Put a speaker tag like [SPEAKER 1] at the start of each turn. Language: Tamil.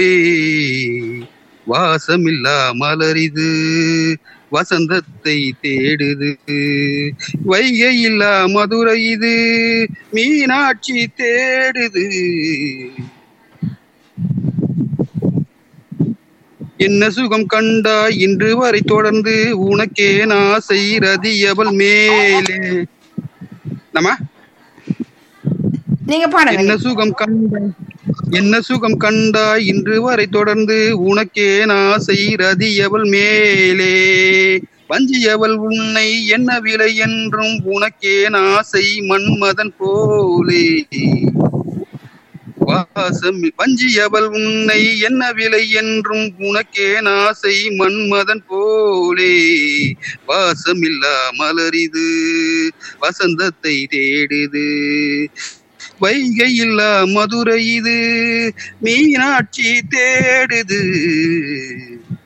[SPEAKER 1] வாசமில்லா மலரிது வசந்தத்தை தேடுது வைகையில்லா மதுரை இது மீனாட்சி தேடுது என்ன சுகம் கண்டாய் இன்று வரை தொடர்ந்து உனக்கே நாசை ரதியவள் மேலே நம்ம
[SPEAKER 2] நீங்க பாடுங்க
[SPEAKER 1] என்ன சுகம் கண்டாய் என்ன சுகம் கண்டாய் இன்று வரை தொடர்ந்து உனக்கே நாசை ரதியவள் மேலே வஞ்சியவள் உன்னை என்ன விலை என்றும் உனக்கே நாசை மன்மதன் போலே வாசம் வஞ்சியவள் உன்னை என்ன விலை என்றும் உனக்கே நாசை மன்மதன் போலே வாசமில்லா மலரிது வசந்தத்தை தேடுது வைகையில்லா மதுரை இது மீனாட்சி தேடுது